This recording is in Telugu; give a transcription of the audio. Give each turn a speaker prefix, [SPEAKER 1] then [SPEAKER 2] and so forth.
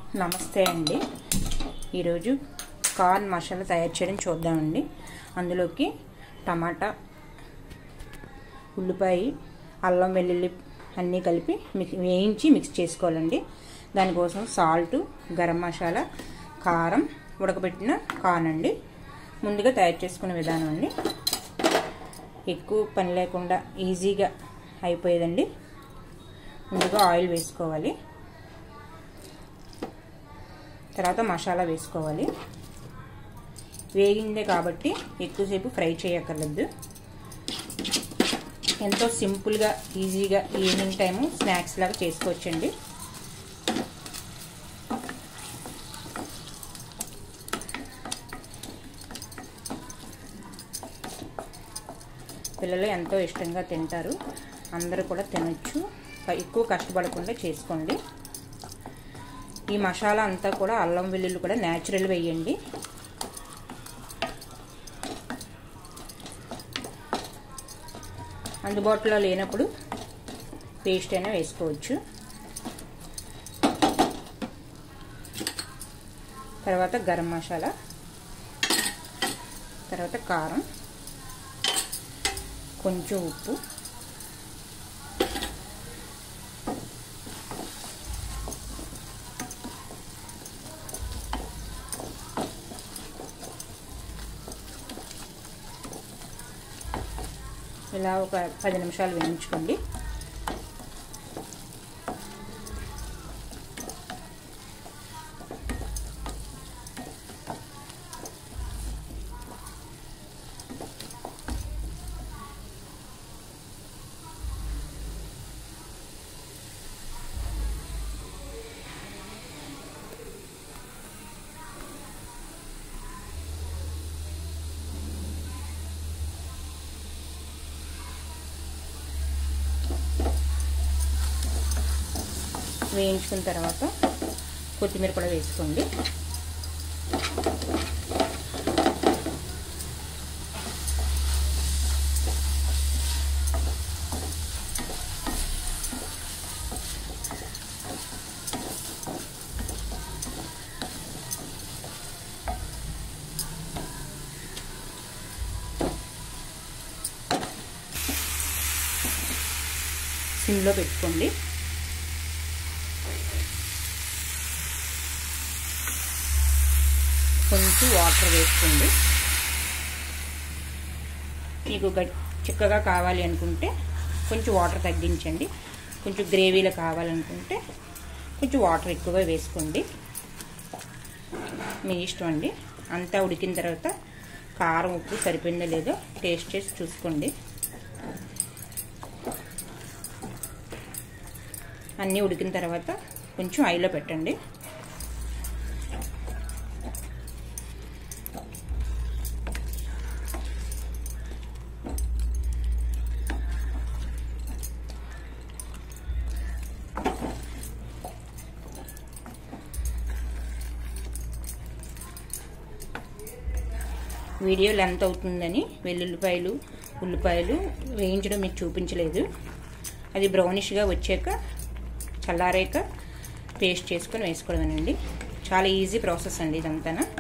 [SPEAKER 1] నమస్తే అండి ఈరోజు కార్న్ మసాలా తయారు చేయడం చూద్దామండి అందులోకి టమాటా ఉల్లిపాయ అల్లం వెల్లుల్లి అన్నీ కలిపి మిక్స్ వేయించి మిక్స్ చేసుకోవాలండి దానికోసం సాల్ట్ గరం మసాలా కారం ఉడకబెట్టిన కార్న్ అండి ముందుగా తయారు చేసుకునే విధానం అండి ఎక్కువ పని లేకుండా ఈజీగా అయిపోయేదండి ముందుగా ఆయిల్ వేసుకోవాలి తర్వాత మసాలా వేసుకోవాలి వేగిందే కాబట్టి ఎక్కువసేపు ఫ్రై చేయక్కర్లేదు ఎంతో సింపుల్గా ఈజీగా ఈవినింగ్ టైము స్నాక్స్ లాగా చేసుకోవచ్చండి పిల్లలు ఎంతో ఇష్టంగా తింటారు అందరూ కూడా తినొచ్చు ఎక్కువ కష్టపడకుండా చేసుకోండి ఈ మసాలా అంతా కూడా అల్లం వెల్లుల్లి కూడా న్యాచురల్ వేయండి అందుబాటులో లేనప్పుడు పేస్ట్ అయినా వేసుకోవచ్చు తర్వాత గరం మసాలా తర్వాత కారం కొంచెం ఉప్పు ఇలా ఒక పది నిమిషాలు వేయించుకోండి వేయించుకున్న తర్వాత కొత్తిమీర కూడా వేసుకోండి సిమ్లో పెట్టుకోండి కొంచెం వాటర్ వేసుకోండి మీకు చిక్కగా కావాలి అనుకుంటే కొంచెం వాటర్ తగ్గించండి కొంచెం గ్రేవీలో కావాలనుకుంటే కొంచెం వాటర్ ఎక్కువగా వేసుకోండి మీ ఇష్టం అండి అంతా ఉడికిన తర్వాత కారం ఉప్పు సరిపోయిందో లేదో టేస్ట్ చేసి చూసుకోండి అన్నీ ఉడికిన తర్వాత కొంచెం ఐలో పెట్టండి వీడియో లెంత్ అవుతుందని వెల్లుల్లిపాయలు ఉల్లిపాయలు వేయించడం మీకు చూపించలేదు అది బ్రౌనిష్గా వచ్చాక చల్లారాక పేస్ట్ చేసుకొని వేసుకోవడమేనండి చాలా ఈజీ ప్రాసెస్ అండి ఇదంతా